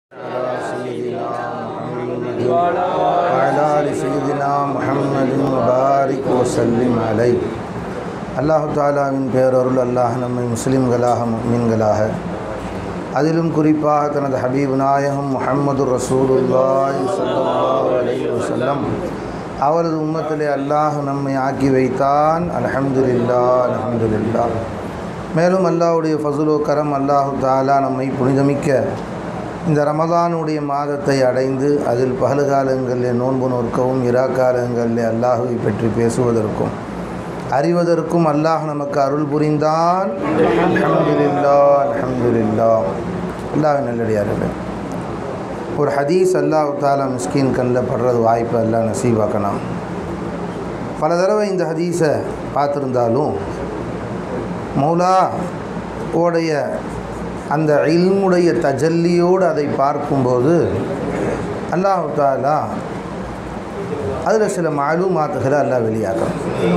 وعلى آل سيدنا محمد وبارك وسلم عليه அல்லாஹு தாலாவின் பேரருள் அல்லாஹ் நம்மை முஸ்லிம்களாக மீன்களாக அதிலும் குறிப்பாக தனது ஹபீப் நாயகம் முஹம்மது ரசூலுல்லாஹி ஸல்லல்லாஹு அலைஹி வஸல்லம் அவரது உம்மத்திலே அல்லாஹ் நம்மை ஆக்கி வைத்தான் அல்ஹம்துலில்லா அல்ஹம்துலில்லா மேலும் அல்லாஹ்வுடைய ஃபசுலோ கரம் அல்லாஹு தாலா நம்மை புனிதமிக்க இந்த ரமதானுடைய மாதத்தை அடைந்து அதில் பகலுகாலங்களில் நோன்பு நோற்கவும் இராக்காலங்களில் அல்லாஹுவை பற்றி பேசுவதற்கும் அறிவதற்கும் அல்லாஹ் நமக்கு அருள் புரிந்தான் அல்ஹம்துலில்லா அல்ஹம்துலில்லா அல்லாஹ் நல்லடியார்கள் ஒரு ஹதீஸ் அல்லாஹ் தாலா மிஸ்கின் கண்ணில் படுறது வாய்ப்பு அல்லாஹ் நசீவாக்கணும் பல தடவை இந்த ஹதீஸை பார்த்துருந்தாலும் மௌலா உடைய அந்த இல்முடைய தஜல்லியோடு அதை பார்க்கும்போது அல்லாஹ் தாலா அதில் சில மாலுமாத்துகளை அல்லாஹ் வெளியாகும்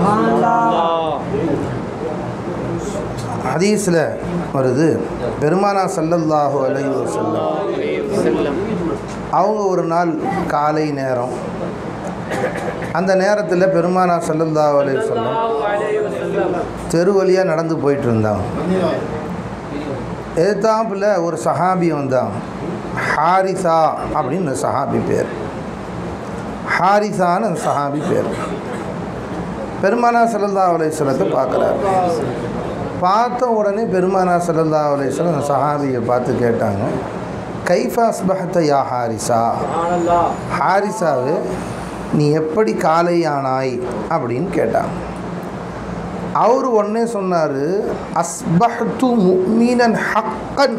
ஹதீஸில் வருது பெருமானா சல்லல்லாஹு அலைஹி வஸல்லம் அவங்க ஒரு நாள் காலை நேரம் அந்த நேரத்தில் பெருமானா சல்லல்லாஹு அலைஹி வஸல்லம் தெரு வழியாக நடந்து போயிட்டு இருந்தாங்க எதிர்த்தாப்புல ஒரு சஹாபி வந்தாங்க ஹாரிசா அப்படின்னு அந்த சஹாபி பேர் ஹாரிசான்னு அந்த சஹாபி பேர் பெருமானா சல்லல்லா அலைஹிஸ்ஸலத்தை பார்க்குறாரு பார்த்த உடனே பெருமானா சல்லல்லா அலைஹிஸ்ஸலம் அந்த சஹாபியை பார்த்து கேட்டாங்க கைஃபா அஸ்பஹத்த யா ஹாரிசா ஹாரிசாவே நீ எப்படி காலையானாய் அப்படின்னு கேட்டாங்க அவர் உடனே சொன்னார் அஸ்பஹ்து முக்மீனன் ஹக்கன்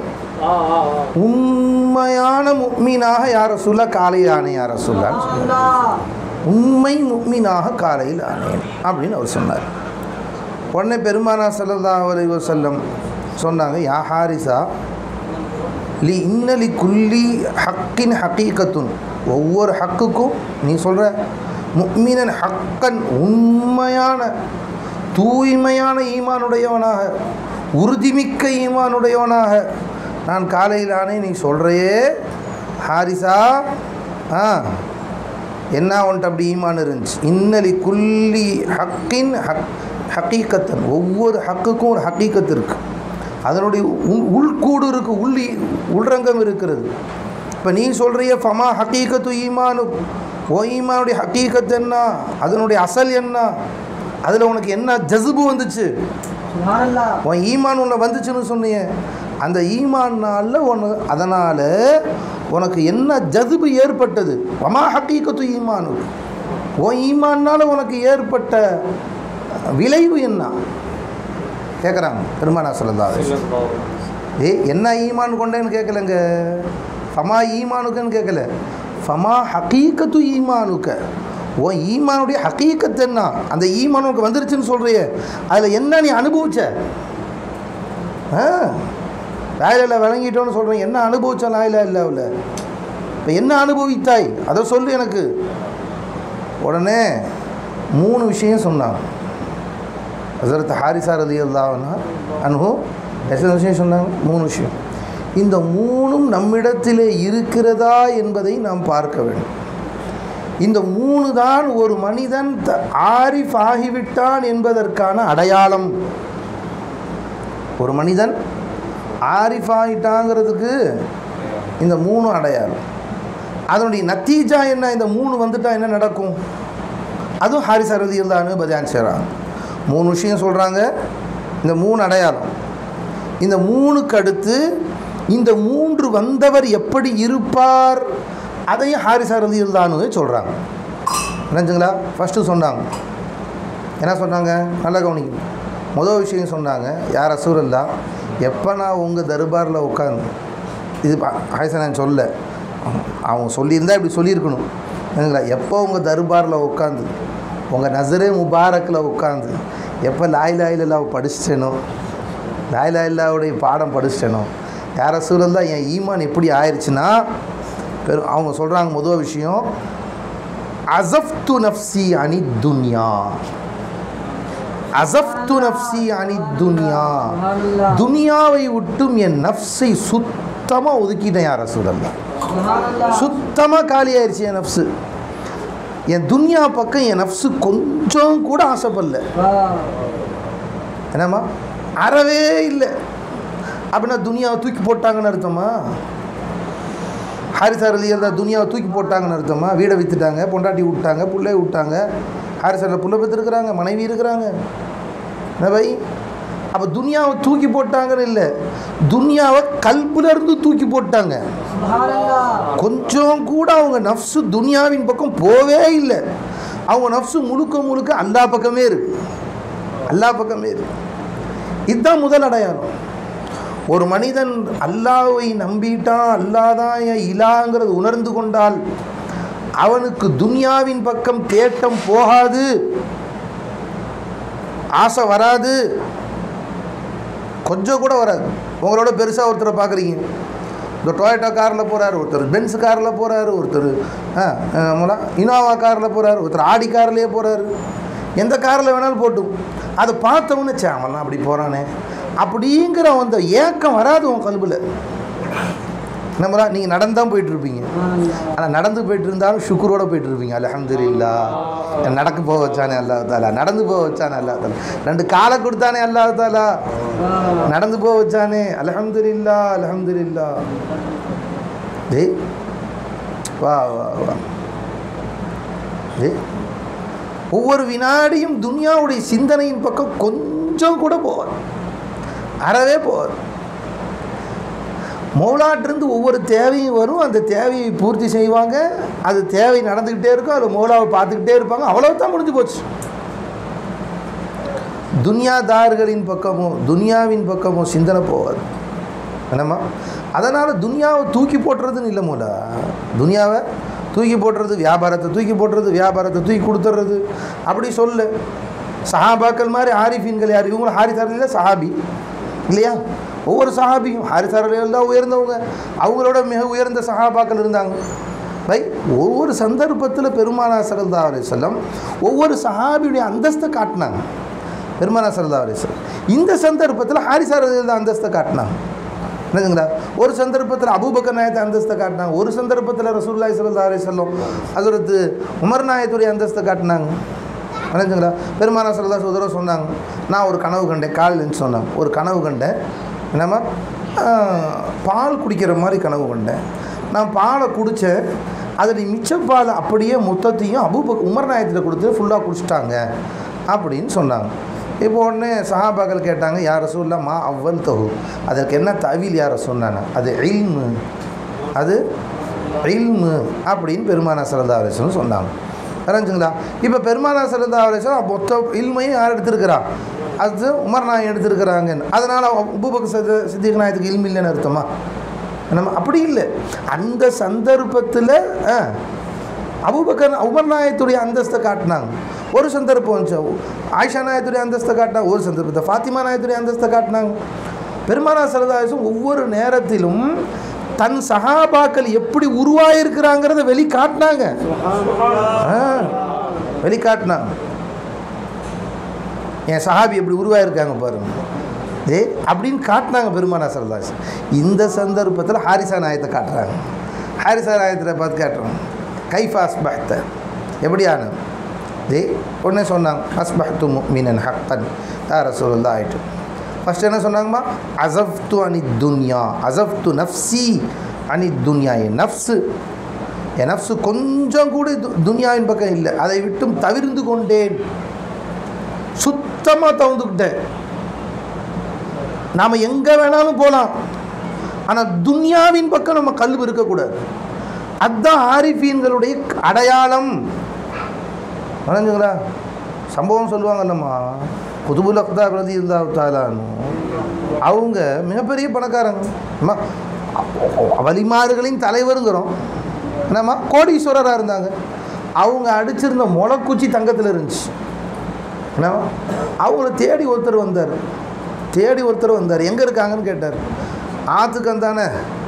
உண்மையான முக்மீனாக யார சொல்ல காலையானே யார சொல்லான்னு சொன்னார் உண்மை முக்மீனாக காலையில் ஆனேன் அப்படின்னு அவர் சொன்னார் உடனே பெருமானா சல்லல்லாஹு அலைஹி வஸல்லம் சொன்னாங்க யா ஹாரிசா லி இன்னலி குல்லி ஹக்கின் ஹக்கீகத்துன் ஒவ்வொரு ஹக்குக்கும் நீ சொல்கிற முக்மீனன் ஹக்கன் உண்மையான தூய்மையான ஈமானுடையவனாக உறுதிமிக்க ஈமானுடையவனாக நான் காலையில் ஆனே நீ சொல்கிறையே ஹாரிசா ஆ என்ன உன்ட்டு அப்படி ஈமான் இருந்துச்சு இன்னலி குல்லி ஹக்கின் ஹக் ஹக்கீக்கத்தன் ஒவ்வொரு ஹக்குக்கும் ஒரு ஹக்கீக்கத்து இருக்குது அதனுடைய உள் உள்கூடு இருக்குது உள்ளி உள்ரங்கம் இருக்கிறது இப்போ நீ சொல்கிறிய ஃபமா ஹக்கீக்கத்து ஈமானு ஓ ஈமானுடைய ஹக்கீக்கத்து என்ன அதனுடைய அசல் என்ன அதில் உனக்கு என்ன ஜசுபு வந்துச்சு உன் ஈமான் உன்னை வந்துச்சுன்னு சொன்னிய அந்த ஈமான்னால ஒன்று அதனால் உனக்கு என்ன ஜதுபு ஏற்பட்டது வமா ஹக்கீக்கத்து ஈமானு உன் ஈமான்னால் உனக்கு ஏற்பட்ட விளைவு என்ன கேட்குறாங்க பெருமானா சொல்லதா ஏ என்ன ஈமான் கொண்டேன்னு கேட்கலங்க ஃபமா ஈமானுக்குன்னு கேட்கல ஃபமா ஹக்கீக்கத்து ஈமானுக்க உன் ஈமானுடைய ஹக்கீக்கத்து என்ன அந்த ஈமான் உனக்கு வந்துருச்சுன்னு சொல்கிறியே அதில் என்ன நீ அனுபவிச்ச ஆ லாயில விளங்கிட்டோன்னு சொல்கிறேன் என்ன அனுபவிச்ச லாயில இல்லை அவள இப்போ என்ன அனுபவித்தாய் அதை சொல்லு எனக்கு உடனே மூணு விஷயம் சொன்னாங்க ஹசரத் ஹாரிசா ரதி அல்லாவனா அனுபவ எத்தனை விஷயம் சொன்னாங்க மூணு விஷயம் இந்த மூணும் நம்மிடத்திலே இருக்கிறதா என்பதை நாம் பார்க்க வேண்டும் இந்த மூணு தான் ஒரு மனிதன் த ஆரிஃப் ஆகிவிட்டான் என்பதற்கான அடையாளம் ஒரு மனிதன் ஆரிஃப் ஆகிட்டாங்கிறதுக்கு இந்த மூணு அடையாளம் அதனுடைய நத்தீஜா என்ன இந்த மூணு வந்துட்டா என்ன நடக்கும் அதுவும் ஹாரிஸ் அறுதி இருந்தான்னு பஜான் செய்கிறாங்க மூணு விஷயம் சொல்கிறாங்க இந்த மூணு அடையாளம் இந்த மூணுக்கு அடுத்து இந்த மூன்று வந்தவர் எப்படி இருப்பார் அதையும் ஹாரிஸ் அறுதி இருந்தானு சொல்கிறாங்க நினச்சுங்களா ஃபஸ்ட்டு சொன்னாங்க என்ன சொன்னாங்க நல்லா கவனிக்கணும் முதல் விஷயம் சொன்னாங்க யார் அசூரல்லா எப்போ நான் உங்கள் தர்பாரில் உட்காந்து இது ஹாரிசா நான் சொல்ல அவங்க சொல்லியிருந்தா இப்படி சொல்லியிருக்கணும் இல்லைங்களா எப்போ உங்கள் தர்பாரில் உட்காந்து உங்கள் நசரே முபாரக்கில் உட்காந்து எப்போ லாய் லாயிலா படிச்சிட்டேனோ லாய் லாயில்லாவுடைய பாடம் படிச்சிட்டேனோ யார சூழல் தான் என் ஈமான் எப்படி ஆயிடுச்சுன்னா பெரும் அவங்க சொல்கிறாங்க முதல் விஷயம் அசஃப்து நஃப்சி அனி துன்யா அசஃப்து நஃப்சி அனி துன்யா துனியாவை விட்டும் என் நஃப்ஸை சுத்தமாக ஒதுக்கிட்டேன் யார் ரசூலல்லா சுத்தமாக காலி ஆயிடுச்சு என் நஃப்ஸு என் துன்யா பக்கம் என் நஃப்ஸு கொஞ்சம் கூட ஆசைப்படல என்னம்மா அறவே இல்லை அப்படின்னா துனியாவை தூக்கி போட்டாங்கன்னு அர்த்தமா ஹாரிசார் அலி இருந்தால் துனியாவை தூக்கி போட்டாங்கன்னு அர்த்தமா வீடை விற்றுட்டாங்க பொண்டாட்டி விட்டாங்க பிள்ளை விட்டாங்க ஹாரிசாரில் புள்ள பெற்றுருக்குறாங்க மனைவி இருக்கிறாங்க என்ன பை அப்போ துனியாவை தூக்கி போட்டாங்கன்னு இல்லை துனியாவை கல்புல இருந்து தூக்கி போட்டாங்க கொஞ்சம் கூட அவங்க நஃப்ஸு துனியாவின் பக்கம் போவே இல்லை அவங்க நஃப்ஸு முழுக்க முழுக்க அல்லா பக்கமே இருக்கு அல்லா பக்கமே இருக்கு இதுதான் முதல் அடையாளம் ஒரு மனிதன் அல்லாவை நம்பிட்டான் அல்லாதான் என் இலாங்கிறது உணர்ந்து கொண்டால் அவனுக்கு துனியாவின் பக்கம் தேட்டம் போகாது ஆசை வராது கொஞ்சம் கூட வராது உங்களோட பெருசாக ஒருத்தரை பார்க்குறீங்க இந்த டொயோட்டா காரில் போகிறாரு ஒருத்தர் பென்ஸ் காரில் போகிறாரு ஒருத்தர் ஆ மூலா இனோவா காரில் போகிறாரு ஒருத்தர் ஆடி கார்லேயே போகிறாரு எந்த காரில் வேணாலும் போட்டும் அதை பார்த்தவொன்னே சே அவன்லாம் அப்படி போகிறானே அப்படிங்கிற அந்த ஏக்கம் வராது உன் கல்பில் நம்மளா நீங்கள் நடந்து தான் போயிட்டுருப்பீங்க ஆனால் நடந்து போயிட்டு இருந்தாலும் சுக்குரோட போயிட்டு இருப்பீங்க அலமதுல்லா நடக்க போக வச்சானே அல்லா தாலா நடந்து போக வச்சானே அல்லா தாலா ரெண்டு காலை கொடுத்தானே அல்லா தாலா நடந்து போக வச்சானே அலமதுல்லா அலமதுல்லா டேய் வா வா வா டேய் ஒவ்வொரு வினாடியும் துனியாவுடைய சிந்தனையின் பக்கம் கொஞ்சம் கூட போகாது அறவே போகாது மௌலாட்டிருந்து ஒவ்வொரு தேவையும் வரும் அந்த தேவையை பூர்த்தி செய்வாங்க அது தேவை நடந்துக்கிட்டே இருக்கும் அதில் மௌலாவை பார்த்துக்கிட்டே இருப்பாங்க அவ்வளோதான் முடிஞ்சு போச்சு துனியாதார்களின் பக்கமும் துனியாவின் பக்கமும் சிந்தனை போகாது என்னம்மா அதனால் துனியாவை தூக்கி போட்டுறதுன்னு இல்லை மூலா துனியாவை தூக்கி போட்டுறது வியாபாரத்தை தூக்கி போட்டுறது வியாபாரத்தை தூக்கி கொடுத்துட்றது அப்படி சொல்லு சஹாபாக்கள் மாதிரி ஆரிஃபீன்கள் யார் இவங்களும் ஹாரிசாரில் சஹாபி இல்லையா ஒவ்வொரு சஹாபியும் ஹாரிசாரில் தான் உயர்ந்தவங்க அவங்களோட மிக உயர்ந்த சஹாபாக்கள் இருந்தாங்க பை ஒவ்வொரு சந்தர்ப்பத்தில் பெருமானா சரதா அலிசல்லம் ஒவ்வொரு சஹாபியுடைய அந்தஸ்தை காட்டினாங்க பெருமானா சரதா அலிசல்லம் இந்த சந்தர்ப்பத்தில் ஹாரிசார் அந்தஸ்தை காட்டினாங்க என்னதுங்களா ஒரு சந்தர்ப்பத்தில் அபூபக்கர் நாயத்தை அந்தஸ்தை காட்டினாங்க ஒரு சந்தர்ப்பத்தில் ரசூல்லாய் சல்லா அலி சொல்லம் அதற்கு உமர் நாயத்துடைய அந்தஸ்தை காட்டினாங்க நினைச்சுங்களா பெருமானா சல்லா சுதரோ சொன்னாங்க நான் ஒரு கனவு கண்டேன் காலையில் சொன்னாங்க ஒரு கனவு கண்டேன் என்னம்மா பால் குடிக்கிற மாதிரி கனவு கண்டேன் நான் பாலை குடித்தேன் அதில் மிச்ச பால் அப்படியே மொத்தத்தையும் அபூபக் உமர் நாயத்தில் கொடுத்து ஃபுல்லாக குடிச்சிட்டாங்க அப்படின்னு சொன்னாங்க இப்போ உடனே சஹாபாக்கள் கேட்டாங்க யார் ரசூல்லா மா அவ்வல் தகு அதற்கு என்ன தவில் யார சொன்னாங்க அது இல்மு அது இல்மு அப்படின்னு பெருமானா சரதா அலிஸ்வரம் சொன்னாங்க தெரிஞ்சுங்களா இப்போ பெருமானா சரதா அலிஸ்வரம் மொத்த இல்மையும் யார் எடுத்திருக்கிறா அது உமர் நாய் எடுத்திருக்கிறாங்கன்னு அதனால் உபுபக் சித்த சித்திக் நாயத்துக்கு இல்மு இல்லைன்னு அர்த்தமா நம்ம அப்படி இல்லை அந்த சந்தர்ப்பத்தில் அபுபக்கர் உமர் நாயத்துடைய அந்தஸ்தை காட்டினாங்க ஒரு சந்தர்ப்பம் வந்துச்சு ஆயிஷா நாயத்துடைய அந்தஸ்தை காட்டினாங்க ஒரு சந்தர்ப்பத்தை ஃபாத்திமா நாயத்துடைய அந்தஸ்தை காட்டினாங்க பெருமானா சரதாயசும் ஒவ்வொரு நேரத்திலும் தன் சகாபாக்கள் எப்படி உருவாயிருக்கிறாங்கிறத வெளிக்காட்டினாங்க வெளிக்காட்டினாங்க என் சஹாபி எப்படி உருவாயிருக்காங்க பாருங்க ஏ அப்படின்னு காட்டினாங்க பெருமானா சரதாஸ் இந்த சந்தர்ப்பத்தில் ஹாரிசா நாயத்தை காட்டுறாங்க ஹாரிசா நாயத்தை பார்த்து காட்டுறாங்க கைஃப் அஸ்பஹத்த எப்படியான ஏ உடனே சொன்னாங்க அஸ்பஹத்து மீனன் ஹக்கன் யார் ரசூல்லா ஆயிட்டு ஃபஸ்ட் என்ன சொன்னாங்கம்மா அசஃப்து அனி துன்யா அசஃப்து நஃப்சி அனி துன்யா என் நஃப்ஸு என் நஃப்ஸு கொஞ்சம் கூட து- துன்யாவின் பக்கம் இல்லை அதை விட்டும் தவிர்ந்து கொண்டேன் சுத்தமாக தவிர்த்துக்கிட்டேன் நாம் எங்கே வேணாலும் போகலாம் ஆனால் துன்யாவின் பக்கம் நம்ம கல்வி இருக்கக்கூடாது அதுதான் ஆரிஃபீன்களுடைய அடையாளம் வணங்குங்களா சம்பவம் சொல்லுவாங்கல்லம்மா குதுபுல் அக்தா பிரதி இருந்தா தாலான்னு அவங்க மிகப்பெரிய பணக்காரங்க அம்மா, வலிமாறுகளின் தலைவருங்கிறோம் என்னம்மா கோடீஸ்வரராக இருந்தாங்க அவங்க அடிச்சிருந்த முளைக்குச்சி தங்கத்தில் இருந்துச்சு என்னவா அவங்கள தேடி ஒருத்தர் வந்தார் தேடி ஒருத்தர் வந்தார் எங்கே இருக்காங்கன்னு கேட்டார் ஆற்றுக்கு அந்தானே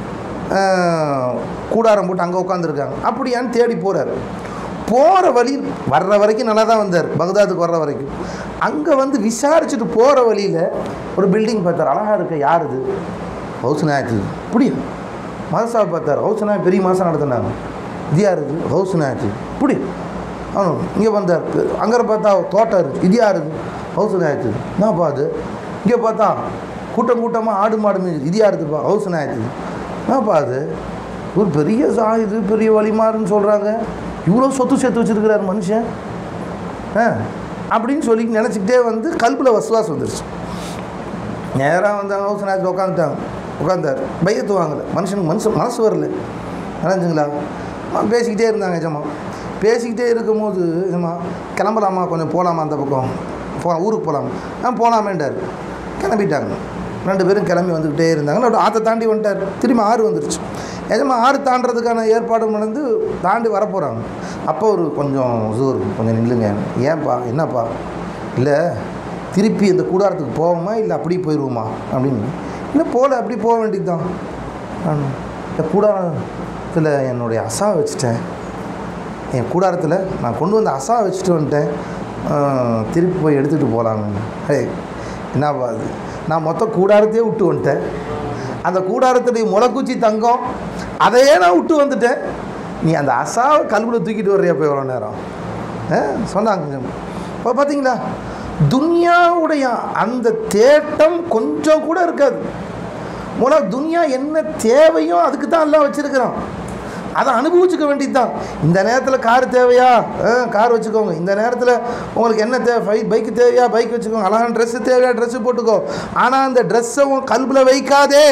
கூடாரம் போட்டு அங்கே உட்காந்துருக்காங்க அப்படியான்னு தேடி போகிறார் போகிற வழி வர்ற வரைக்கும் நல்லா தான் வந்தார் பக்தாதுக்கு வர்ற வரைக்கும் அங்கே வந்து விசாரிச்சுட்டு போகிற வழியில் ஒரு பில்டிங் பார்த்தார் அழகாக இருக்க யார் இது ஹவுஸ் நாயத்து அப்படியா மதசாவை பார்த்தார் ஹவுஸ் நாய் பெரிய மாதம் நடத்தினாங்க இது யார் இது ஹவுஸ் நாயாச்சு இப்படி அவனு இங்கே வந்தார் அங்கே பார்த்தா தோட்டம் இருக்கு இது யார் இது ஹவுஸ் நாயாச்சு என்னப்பா அது இங்கே பார்த்தா கூட்டம் கூட்டமாக ஆடு மாடு மேய்ஞ்சி இது யாருதுப்பா ஹவுஸ் நாயாச்சு என்னப்பா அது ஒரு பெரிய சாயுது பெரிய வழிமாறுன்னு சொல்கிறாங்க இவ்வளோ சொத்து சேர்த்து வச்சுருக்கிறார் மனுஷன் ஆ அப்படின்னு சொல்லி நினச்சிக்கிட்டே வந்து கல்பில் வசுவாசம் வந்துருச்சு நேராக வந்தாங்க ஹவுஸ் நாச்சு உட்காந்துட்டாங்க உட்காந்தார் பையத்து வாங்கலை மனுஷனுக்கு மனசு மனசு வரல நினைஞ்சுங்களா பேசிக்கிட்டே இருந்தாங்க எஜமா பேசிக்கிட்டே இருக்கும்போது எஜமா கிளம்பலாமா கொஞ்சம் போகலாமா அந்த பக்கம் போ ஊருக்கு போகலாமா ஆ போகலாமேண்டார் கிளம்பிட்டாங்க ரெண்டு பேரும் கிளம்பி வந்துக்கிட்டே இருந்தாங்க நடு ஆற்றை தாண்டி வந்துட்டார் திரும்பி ஆறு வந்துருச்சு எஜமா ஆறு தாண்டுறதுக்கான ஏற்பாடு நடந்து தாண்டி வரப்போகிறாங்க அப்போ ஒரு கொஞ்சம் ஜூர் கொஞ்சம் நில்லுங்க ஏன்பா என்னப்பா இல்லை திருப்பி இந்த கூடாரத்துக்கு போவோமா இல்லை அப்படியே போயிடுவோமா அப்படின்னு இல்லை போகல அப்படி போக வேண்டியது தான் இந்த கூடாரத்தில் என்னுடைய அசா வச்சுட்டேன் என் கூடாரத்தில் நான் கொண்டு வந்த அசா வச்சுட்டு வந்துட்டேன் ஆஹ், திருப்பி போய் எடுத்துகிட்டு போகலான்னு ஹே என்னப்பா அது நான் மொத்த கூடாரத்தையே விட்டு வந்துட்டேன் அந்த கூடாரத்துடைய முளைக்குச்சி தங்கம் அதையே நான் விட்டு வந்துட்டேன் நீ அந்த அசாவை கல்குல தூக்கிட்டு வர்றியா போய் எவ்வளோ நேரம் ஆ, சொன்னாங்க இப்போ பார்த்தீங்களா துன்யாவுடைய அந்த தேட்டம் கொஞ்சம் கூட இருக்காது முல துன்யா என்ன தேவையோ அதுக்கு தான் எல்லாம் வச்சுருக்கிறான் அதை அனுபவிச்சுக்க வேண்டியது தான் இந்த நேரத்தில் கார் தேவையா ஆ, கார் வச்சுக்கோங்க இந்த நேரத்தில் உங்களுக்கு என்ன தேவை பை பைக்கு தேவையா பைக் வச்சுக்கோங்க அழகான ட்ரெஸ்ஸு தேவையா ட்ரெஸ்ஸு போட்டுக்கோ ஆனால் அந்த ட்ரெஸ்ஸை உன் கல்பில் வைக்காதே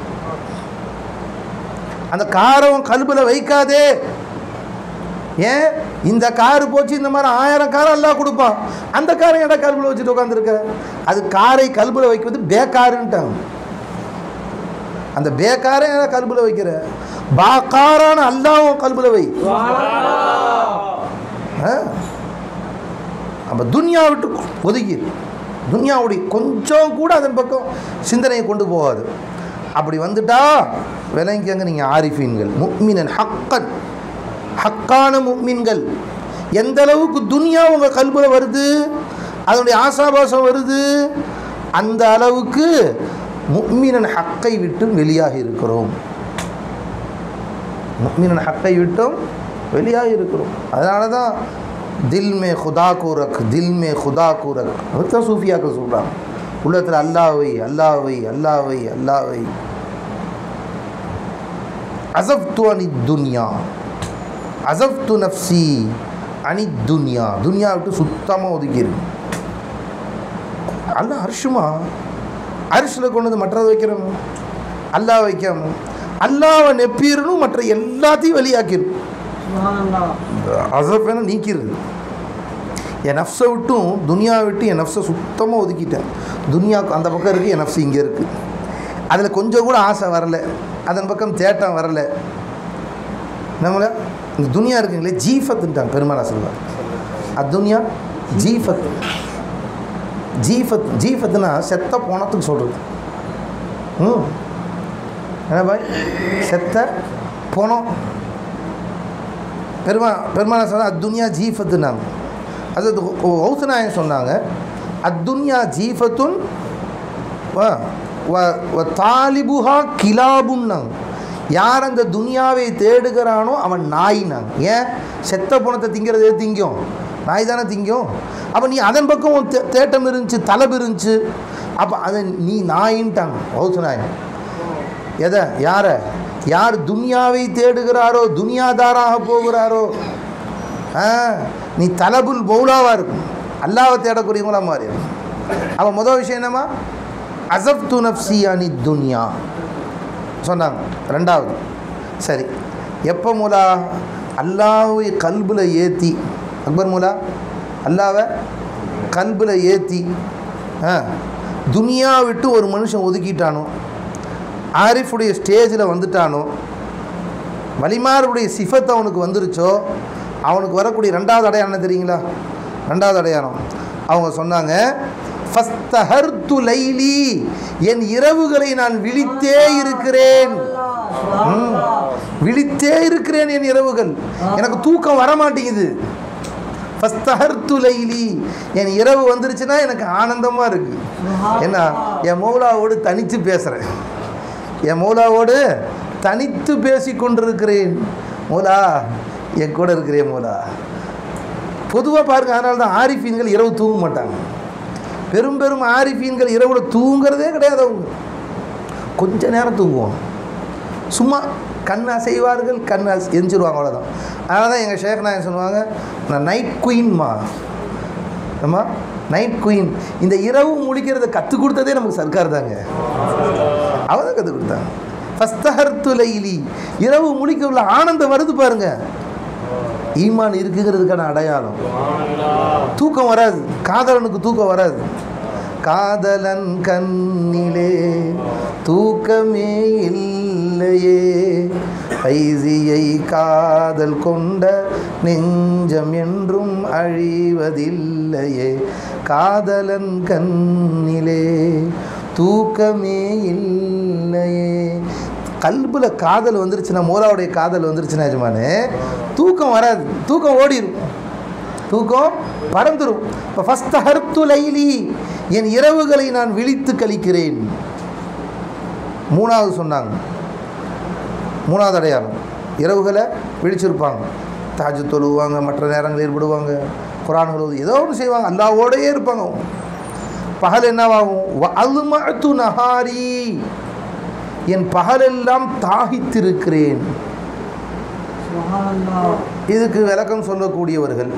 அந்த காரை உன் கல்பில் வைக்காதே ஏன் இந்த காரு போச்சு இந்த மாதிரி ஆயிரம் காரை எல்லாம் கொடுப்பான் அந்த காரை ஏன்டா கல்பில் வச்சுட்டு உட்காந்துருக்க அது காரை கல்பில் வைக்கிறது பேக்காருன்ட்டாங்க அந்த பேக்காரை ஏன்டா கல்பில் வைக்கிற பாக்காரான அல்லாவும் கல்பில் வை ஆ? அப்போ துன்யா விட்டு ஒதுக்கி துன்யாவுடைய கொஞ்சம் கூட அதன் பக்கம் சிந்தனையை கொண்டு போகாது அப்படி வந்துட்டா விளங்கிக்கங்க நீங்கள் ஆரிஃபீன்கள் முக்மினன் ஹக்கன் ஹக்கான முக்மின்கள் எந்த அளவுக்கு துன்யா உங்கள் கல்பில் வருது அதனுடைய ஆசாபாசம் வருது அந்த அளவுக்கு முக்மினன் ஹக்கை விட்டும் வெளியாகி இருக்கிறோம் முக்மினன் ஹக்கை விட்டும் வெளியாக இருக்கிறோம் அதனால தான் தில் மே குதா கூரக் தில் மே குதா கூரக் அதுதான் சூஃபியாக்கள் சொல்கிறாங்க உள்ளத்தில் அல்லாவை அல்லாவை அல்லாவை அல்லாவை அசப்து அனி துன்யா அசப்து நஃப்சி அனி துன்யா துன்யா விட்டு சுத்தமாக ஒதுக்கியிருக்கு அல்ல அரிஷுமா அரிசில் கொண்டு வந்து மற்றதை வைக்கிறோம் அல்லாஹ் வைக்காம அல்லாவை நெப்பிடணும் மற்ற எல்லாத்தையும் வெளியாக்கிடும் அசஃபேன நீக்கிறது என் நஃப்ஸை விட்டும் துனியா விட்டு என் நஃப்ஸை சுத்தமாக ஒதுக்கிட்டேன் துனியா அந்த பக்கம் இருக்குது என் நஃப்ஸ் இங்கே இருக்குது அதில் கொஞ்சம் கூட ஆசை வரலை அதன் பக்கம் தேட்டம் வரலை நம்மள இந்த துனியா இருக்குங்களே ஜீஃபத்துன்ட்டாங்க பெருமானா சொல்லுவார் அத்துனியா ஜீஃபத் ஜீஃபத் ஜீஃபத்துனா செத்த போனத்துக்கு சொல்கிறது ம் என்ன பாய் செத்த போனோம் பெருமா பெருமான சொன்னால் அத்துன்யா ஜீஃபத்துனாங்க அது ஹவுசநாயகம் சொன்னாங்க அத்துன்யா ஜீஃபத்துன் வ- வ- வ தாலிபுஹா கிலாபுன்னாங்க யார் அந்த துனியாவை தேடுகிறானோ அவன் நாயினாங்க ஏன் செத்த பணத்தை திங்கிறதே திங்கும் நாய் தானே திங்கும் அப்போ நீ அதன் பக்கம் உன் தே- தேட்டம் இருந்துச்சு தலபு இருந்துச்சு அப்போ அதை நீ நாயின்ட்டாங்க ஹவுசநாயகம் எதை யாரை யார் துனியாவை தேடுகிறாரோ துனியாதாராக போகிறாரோ ஆ நீ தலபுல் மௌலாவாக இருக்கும் அல்லாவை தேடக்கூடியவங்களா மாறி அப்போ முதல் விஷயம் என்னம்மா அசப்து நப்சி அனி துனியா சொன்னாங்க ரெண்டாவது சரி எப்போ மூலா அல்லாவை கல்பில் ஏற்றி அக்பர் மூலா அல்லாவை கல்பில் ஏற்றி ஆ துனியா விட்டு ஒரு மனுஷன் ஒதுக்கிட்டானோ ஆரிஃபுடைய ஸ்டேஜில் வந்துட்டானோ வலிமாருடைய சிஃபத் அவனுக்கு வந்துருச்சோ அவனுக்கு வரக்கூடிய ரெண்டாவது அடையாளம் என்ன தெரியுங்களா ரெண்டாவது அடையாளம் அவங்க சொன்னாங்க ஃபஸ்தஹர்து லைலி என் இரவுகளை நான் விழித்தே இருக்கிறேன் ம். விழித்தே இருக்கிறேன் என் இரவுகள் எனக்கு தூக்கம் வர மாட்டேங்குது ஃபஸ்தஹர்து லைலி என் இரவு வந்துருச்சுன்னா எனக்கு ஆனந்தமாக இருக்குது என்ன என் மௌலாவோடு தனித்து பேசுகிறேன் என் மௌலாவோடு தனித்து பேசி கொண்டிருக்கிறேன் மூலா என் கூட இருக்கிறேன் மூலா பொதுவாக பாருங்க அதனால தான் ஆரிஃபீன்கள் இரவு தூங்க மாட்டாங்க பெரும் பெரும் ஆரிஃபீன்கள் இரவுல தூங்குறதே கிடையாது அவங்க கொஞ்ச நேரம் தூங்குவோம் சும்மா கண் அசைவார்கள் கண் அசை எஞ்சிருவாங்க அவ்வளோதான் அதனால தான் எங்கள் ஷேக் நாயன் சொல்லுவாங்க நான் நைட் குயின்மா நம்ம நைட் குயின் இந்த இரவு முடிக்கிறத கற்றுக் கொடுத்ததே நமக்கு சர்க்கார் தாங்க அவ தான் கற்றுக் கொடுத்தாங்க ஃபஸ்தஹர்த்து லைலி இரவு முடிக்க உள்ள ஆனந்தம் வருது பாருங்க ஈமான் இருக்குங்கிறதுக்கான அடையாளம் தூக்கம் வராது காதலனுக்கு தூக்கம் வராது காதலன் கண்ணிலே தூக்கமே இல்லையே ஐசியை காதல் கொண்ட நெஞ்சம் என்றும் அழிவதில்லையே காதலன் கண்ணிலே தூக்கமே இல்லையே கல்புல காதல் வந்துருச்சுன்னா மோலாவுடைய காதல் வந்துருச்சுன்னா எஜமானே தூக்கம் வராது தூக்கம் ஓடிடும் தூக்கம் பறந்துடும் இப்போ ஃபஸ்ட் ஹர்த்து லைலி என் இரவுகளை நான் விழித்து கழிக்கிறேன் மூணாவது சொன்னாங்க மூணாவது அடையாளம் இரவுகளை விழிச்சிருப்பாங்க தாஜு தொழுவாங்க மற்ற நேரங்கள் ஏற்படுவாங்க குரான் ஓதுவது ஏதோ ஒன்று செய்வாங்க அல்லாவோடையே இருப்பாங்க அவங்க. பகல் என்னவாகும் அல்மத்து நஹாரி என் பகலெல்லாம் தாகித்திருக்கிறேன் இதுக்கு விளக்கம் சொல்லக்கூடியவர்கள்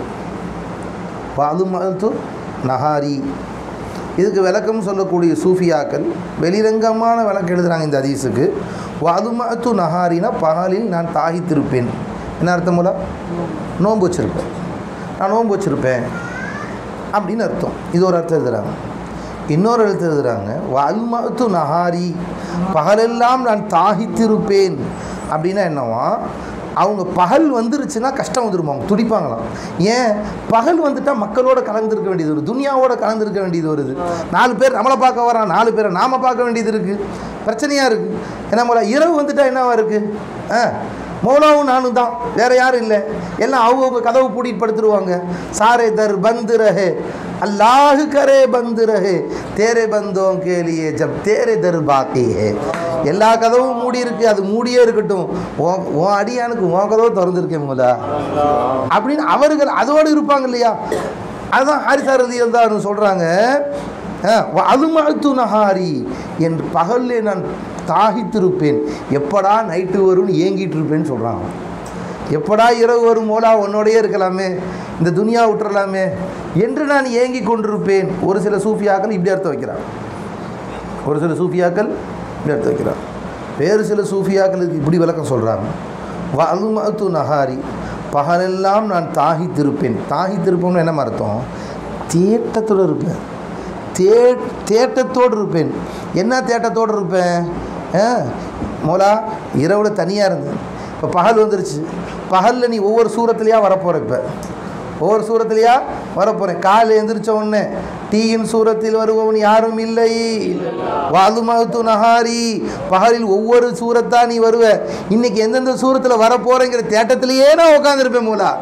பாதுமத்து நஹாரி இதுக்கு விளக்கம் சொல்லக்கூடிய சூஃபியாக்கள் வெளிரங்கமான விளக்கம் எழுதுகிறாங்க இந்த ஹதீஸுக்கு வாதுமத்து நஹாரினா பகலில் நான் தாகித்திருப்பேன் என்ன அர்த்தம் போல நோன்பு வச்சுருப்பேன் நான் நோன்பு வச்சுருப்பேன் அப்படின்னு அர்த்தம் இது ஒரு அர்த்தம் எழுதுகிறாங்க இன்னொரு எழுத்து எழுதுகிறாங்க வல்மத்து நஹாரி பகலெல்லாம் நான் தாகித்திருப்பேன் அப்படின்னா என்னவா அவங்க பகல் வந்துருச்சுன்னா கஷ்டம் வந்துருமா அவங்க துடிப்பாங்களாம் ஏன் பகல் வந்துட்டால் மக்களோட கலந்துருக்க வேண்டியது வருது துனியாவோட கலந்துருக்க வேண்டியது வருது நாலு பேர் நம்மளை பார்க்க வரான் நாலு பேரை நாம் பார்க்க வேண்டியது இருக்குது பிரச்சனையாக இருக்குது ஏன்னா முதல்ல இரவு வந்துட்டா என்னவா இருக்குது ஆ மௌலாவும் நானும் தான் வேற யாரும் இல்லை எல்லாம் அவங்கவுங்க கதவு பூட்டிட்டு படுத்துருவாங்க சாரே தர் பந்து ரஹே அல்லாஹ் கரே பந்து ரஹே தேரே பந்தோம் கேலியே ஜப் தேரே தர் பாக்கி ஹே எல்லா கதவும் மூடி இருக்கு அது மூடியே இருக்கட்டும் உன் உன் அடியானுக்கு உன் கதவு திறந்துருக்கேன் முதா அப்படின்னு அவர்கள் அதோடு இருப்பாங்க இல்லையா அதுதான் ஹாரிசார் ரதி தான் சொல்கிறாங்க அதுமழ்த்து நஹாரி என் பகல்லே நான் தாகித்திருப்பேன் எப்படா நைட்டு வரும்னு ஏங்கிட்டு இருப்பேன்னு சொல்கிறாங்க எப்படா இரவு வரும் மோலா உன்னோடையே இருக்கலாமே இந்த துனியா விட்டுறலாமே என்று நான் ஏங்கி கொண்டிருப்பேன் ஒரு சில சூஃபியாக்கள் இப்படி அர்த்தம் வைக்கிறான் ஒரு சில சூஃபியாக்கள் இப்படி அர்த்தம் வைக்கிறான் வேறு சில சூஃபியாக்களுக்கு இப்படி விளக்கம் சொல்கிறாங்க வலுமத்து நஹாரி பகலெல்லாம் நான் தாகித்திருப்பேன் தாகித்திருப்பேன்னு என்ன அர்த்தம் தேட்டத்தோடு இருப்பேன் தே தேட்டத்தோடு இருப்பேன் என்ன தேட்டத்தோடு இருப்பேன் ஆ மோலா இரவில் தனியாக இருந்தேன் இப்போ பகல் வந்துருச்சு பகலில் நீ ஒவ்வொரு சூரத்துலையா வரப்போகிற இப்போ ஒவ்வொரு சூரத்துலையா வரப்போகிறேன் காலையில் எந்திரிச்ச உடனே டீயின் சூரத்தில் வருபவன் யாரும் இல்லை வாதுமத்து நஹாரி பகலில் ஒவ்வொரு சூரத்தா நீ வருவ இன்னைக்கு எந்தெந்த சூரத்தில் வரப்போகிறேங்கிற தேட்டத்திலேயே நான் உட்காந்துருப்பேன் மூலா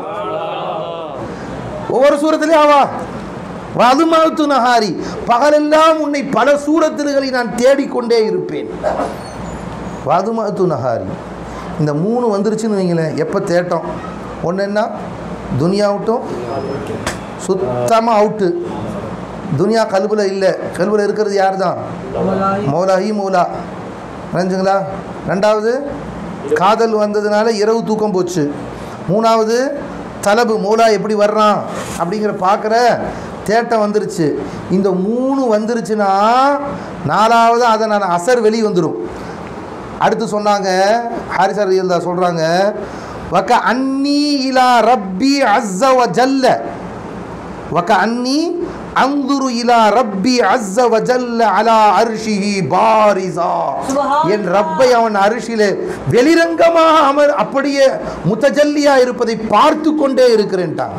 ஒவ்வொரு சூரத்திலேயே ஆவா வதுமத்து நஹாரி பகலெல்லாம் உன்னை பல சூரத்தில்களை நான் தேடிக்கொண்டே இருப்பேன் வதுமத்து நஹாரி இந்த மூணு வந்துருச்சுன்னு வைங்களேன் எப்போ தேட்டம் ஒன்று என்ன துனியா அவுட்டும் சுத்தமாக அவுட்டு துனியா கல்புல இல்லை கல்புல இருக்கிறது யார் தான் மௌலாஹி மௌலா நினைஞ்சுங்களா ரெண்டாவது காதல் வந்ததுனால இரவு தூக்கம் போச்சு மூணாவது தலபு மௌலா எப்படி வர்றான் அப்படிங்கிற பார்க்குற தேட்டம் வந்துருச்சு இந்த மூணு வந்துருச்சுன்னா நாலாவது அதை நான் அசர் வெளியே வந்துடும் அடுத்து சொன்னாங்க ஹாரிசர் எழுதா சொல்கிறாங்க வக்க அன்னி இலா ரப்பி அஸ்ஸ வ ஜல்ல வக்க அன்னி அந்துரு இலா ரப்பி அஸ்ஸ வ ஜல்ல அலா அர்ஷிஹி பாரிசா என் ரப்பை அவன் அரிசியிலே வெளிரங்கமாக அமர் அப்படியே முத்தஜல்லியா இருப்பதை பார்த்து கொண்டே இருக்கிறேன்ட்டாங்க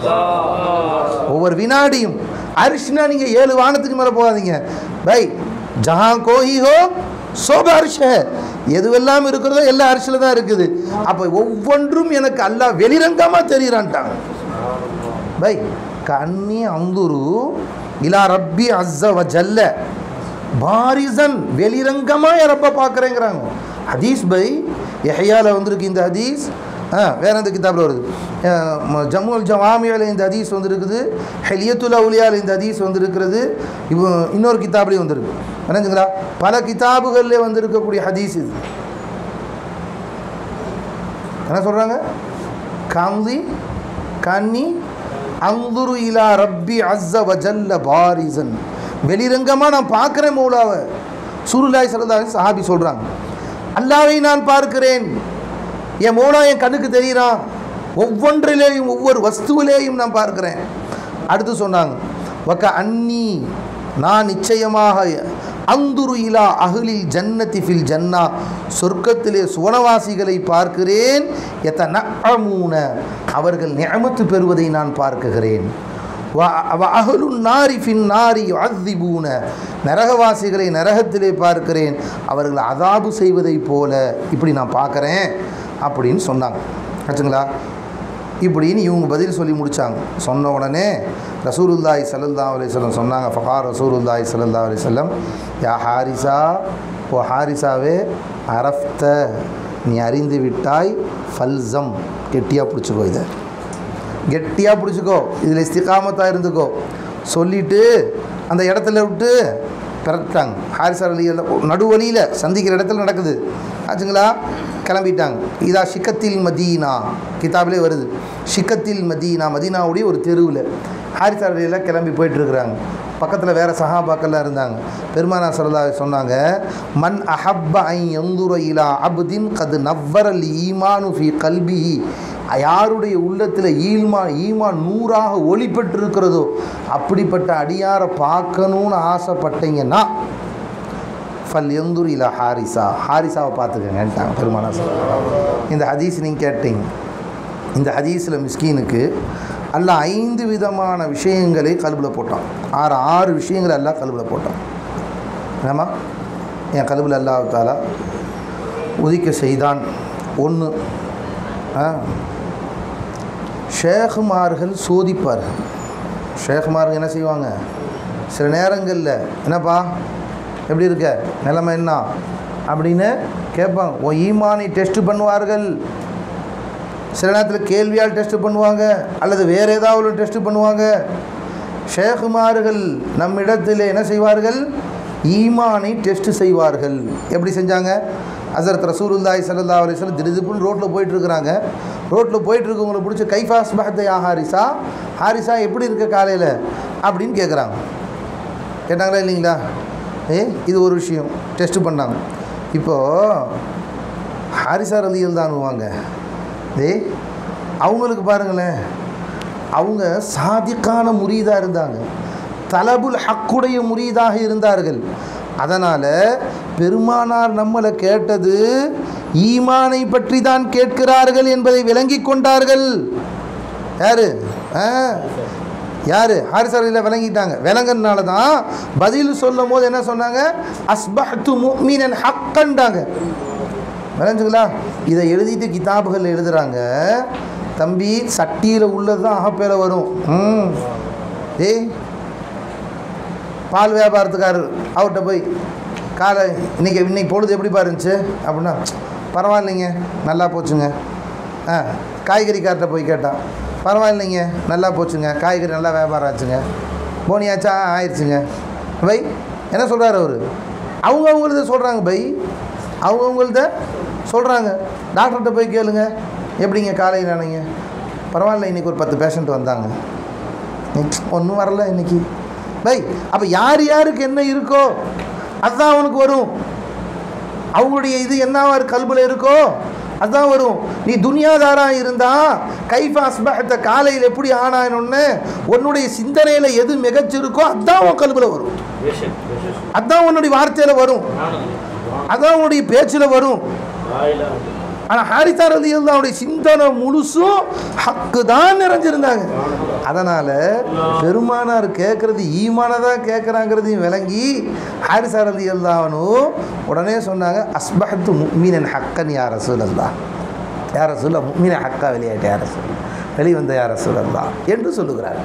ஒவ்வொரு வினாடியும் அரிசினா நீங்கள் ஏழு வானத்துக்கு மேலே போகாதீங்க பை ஜஹான் கோஹி ஹோ சோப அரிச எதுவெல்லாம் இருக்கிறதோ எல்லா அரிசியில் தான் இருக்குது அப்போ ஒவ்வொன்றும் எனக்கு அல்லாஹ் வெளிரங்கமாக தெரியுறான்ட்டாங்க பை கண்ணி அந்துரு இலா ரப்பி அஸ்ஸ வ ஜல்ல பாரிசன் வெளிரங்கமாக என் ரப்ப பார்க்குறேங்கிறாங்க ஹதீஸ் பை எஹையால வந்திருக்கு இந்த ஹதீஸ் ஆ வேற எந்த கிதாபில் வருது அஹ், ம- ஜம்முல் ஜவாமியால இந்த ஹதீஸ் வந்திருக்குது ஹெலியத்துல் அவுலியால இந்த ஹதீஸ் வந்திருக்கிறது இப்போ இன்னொரு கிதாப்லேயும் வந்திருக்கு என்னஞ்சுங்களா பல கிதாபுகளில் வந்திருக்கக்கூடிய ஹதீஸ் இது என்ன சொல்கிறாங்க காந்தி கன்னி அங்குரு இலா ரப்பி அஸ்ஸ வஜல்ல பாரிசன் வெளிரங்கமாக நான் பார்க்குறேன் மௌலாவை சுருலாய் சரதாவை சஹாபி சொல்கிறாங்க அல்லாவை நான் பார்க்கிறேன் என் மௌலா என் கண்ணுக்கு தெரிகிறான் ஒவ்வொன்றிலேயும் ஒவ்வொரு வஸ்துவிலேயும் நான் பார்க்கிறேன் அடுத்து சொன்னாங்க வக்க அன்னி நான் நிச்சயமாக அந்துரு இலா அகலில் ஜன்னதி ஃபில் ஜன்னா சொர்க்கத்திலே சுவனவாசிகளை பார்க்கிறேன் எத்த நஅமூன அவர்கள் நியமத்து பெறுவதை நான் பார்க்குகிறேன் அகலு நாரி ஃபின் நாரி அத்திபூன நரகவாசிகளை நரகத்திலே பார்க்கிறேன் அவர்கள் அதாபு செய்வதைப் போல இப்படி நான் பார்க்குறேன் அப்படின்னு சொன்னாங்க ஆச்சுங்களா இப்படின்னு இவங்க பதில் சொல்லி முடித்தாங்க சொன்ன உடனே ரசூலுல்லாய் சல்லல்லா அலிஸ்லம் சொன்னாங்க ஃபஹா ரசூலுல்லாய் சல்லல்லா அலிஸ்லம் யா ஹாரிசா ஓ ஹாரிசாவே அரஃப்த நீ அறிந்து விட்டாய் ஃபல்சம் கெட்டியாக பிடிச்சிக்கோ இதை கெட்டியாக பிடிச்சிக்கோ இதில் இஸ்திகாமத்தாக இருந்துக்கோ சொல்லிட்டு அந்த இடத்துல விட்டு பிறட்டாங்க ஹாரிசார் அலி நடுவழியில் சந்திக்கிற இடத்துல நடக்குது ஆச்சுங்களா கிளம்பிட்டாங்க இதா ஷிக்கத்தில் மதீனா கிதாபிலே வருது ஷிக்கத்தில் மதீனா மதீனாவுடைய ஒரு தெருவில் ஹாரிசார் அலியெல்லாம் கிளம்பி போயிட்டுருக்குறாங்க பக்கத்தில் வேறு சஹாபாக்கள்லாம் இருந்தாங்க பெருமானா சல்லா சொன்னாங்க மன் அஹப்ப ஐ எந்துர இலா அப்தின் கது நவ்வரல் ஈமானு ஃபி கல்பிஹி யாருடைய உள்ளத்தில் ஈல்மா ஈமான் நூறாக ஒளி பெற்றிருக்கிறதோ அப்படிப்பட்ட அடியாரை பார்க்கணுன்னு ஆசைப்பட்டீங்கன்னா ஃபல் எந்துர் இலா ஹாரிசா ஹாரிசாவை பார்த்துக்கங்கன்ட்டாங்க பெருமானா சல்லல்லாஹு அலைஹி வஸல்லம். இந்த ஹதீஸ் நீங்கள் கேட்டீங்க இந்த ஹதீஸில் மிஸ்கீனுக்கு அல்லாஹ் ஐந்து விதமான விஷயங்களை கல்பில் போட்டான் ஆறு ஆறு விஷயங்களை எல்லாம் கல்பில் போட்டான் என்னம்மா என் கல்பில் அல்லாஹ் தாலா உதிக்க செய்தான் ஒன்று ஷேகுமார்கள் சோதிப்பார்கள் ஷேகுமார்கள் என்ன செய்வாங்க சில நேரங்களில் என்னப்பா எப்படி இருக்க நிலைமை என்ன அப்படின்னு கேட்பாங்க உன் ஈமானை டெஸ்ட் பண்ணுவார்கள் சில நேரத்தில் கேள்வியால் டெஸ்ட் பண்ணுவாங்க அல்லது வேறு ஏதாவது டெஸ்ட் பண்ணுவாங்க ஷேகுமார்கள் நம்மிடத்தில் என்ன செய்வார்கள் ஈமானை டெஸ்ட் செய்வார்கள் எப்படி செஞ்சாங்க ஹசரத் ரசூலுல்லாஹி ஸல்லல்லாஹு அலைஹி வஸல்லம் திடுதிப்புன்னு ரோட்டில் போயிட்டுருக்குறாங்க ரோட்டில் போயிட்டுருக்கவங்களை பிடிச்சி கைஃபாஸ் பஹத்தை யா ஹாரிசா ஹாரிசா எப்படி இருக்க காலையில் அப்படின்னு கேட்குறாங்க கேட்டாங்களா இல்லைங்களா ஏ இது ஒரு விஷயம் டெஸ்ட் பண்ணாங்க இப்போது ஹாரிசா ரலியல் தானுவாங்க ஏய் அவங்களுக்கு பாருங்களேன் அவங்க சாதிக்கான முரீதாக இருந்தாங்க தலபுல் ஹக்குடைய முரீதாக இருந்தார்கள் அதனால் பெருமானார் நம்மளை கேட்டது ஈமானை பற்றி தான் கேட்கிறார்கள் என்பதை விளங்கி கொண்டார்கள் யாரு ஆ யார் ஹாரிசாரியில் விளங்கிட்டாங்க விளங்குறதுனால தான் பதில் சொல்லும் போது என்ன சொன்னாங்க அஸ்பஹத்து முக்மீனன் ஹக்கண்டாங்க விளைஞ்சுங்களா இதை எழுதிட்டு கிதாபுகள் எழுதுகிறாங்க தம்பி சட்டியில் உள்ளது தான் அகப்பேல வரும் ம் ஏய் பால் வியாபாரத்துக்காரர் அவர்கிட்ட போய் காலை இன்னைக்கு இன்னைக்கு பொழுது எப்படி இருந்துச்சு அப்படின்னா பரவாயில்லைங்க நல்லா போச்சுங்க ஆ காய்கறிக்கார்ட்ட போய் கேட்டான் பரவாயில்லைங்க நல்லா போச்சுங்க காய்கறி நல்லா வியாபாரம் ஆச்சுங்க போனியாச்சா ஆ, ஆயிடுச்சுங்க பை என்ன சொல்கிறாரு அவர் அவங்க அவங்களத சொல்கிறாங்க பை அவங்க அவங்களத சொல்கிறாங்க டாக்டர்கிட்ட போய் கேளுங்க எப்படிங்க காலையில் நினைங்க பரவாயில்ல இன்றைக்கி ஒரு பத்து பேஷண்ட் வந்தாங்க ஒன்றும் வரல இன்னைக்கு பை அப்போ யார் யாருக்கு என்ன இருக்கோ அதுதான் அவனுக்கு வரும் அவங்களுடைய இது என்னவா கல்பில் இருக்கோ அதுதான் வரும் நீ துனியாதாரா இருந்தா கைஃபா அஸ்பஹத்த காலையில் எப்படி ஆனாயணும்னு உன்னுடைய சிந்தனையில் எது மிகச்சிருக்கோ அதுதான் உன் கல்பில் வரும் பேஷண்ட் பேஷண்ட் அதுதான் உன்னுடைய வார்த்தையில் வரும் அதான் உன்னுடைய பேச்சில் வரும் வாயில ஆனால் ஹாரிசார் அலி அவருடைய சிந்தனை முழுசும் ஹக்கு தான் நிறைஞ்சிருந்தாங்க அதனால் பெருமானார் கேட்குறது ஈமானை தான் கேட்குறாங்கிறதையும் விளங்கி ஹாரிசார் அலி அல்லாவனும் உடனே சொன்னாங்க அஸ்பஹத்து முக்மீனன் ஹக்கன் யார் ரசூல் அல்லா யார் ரசூல் முக்மீன ஹக்கா வெளியாட்டு யார் ரசூல் வெளிவந்த யார் ரசூல் அல்லா என்று சொல்லுகிறார்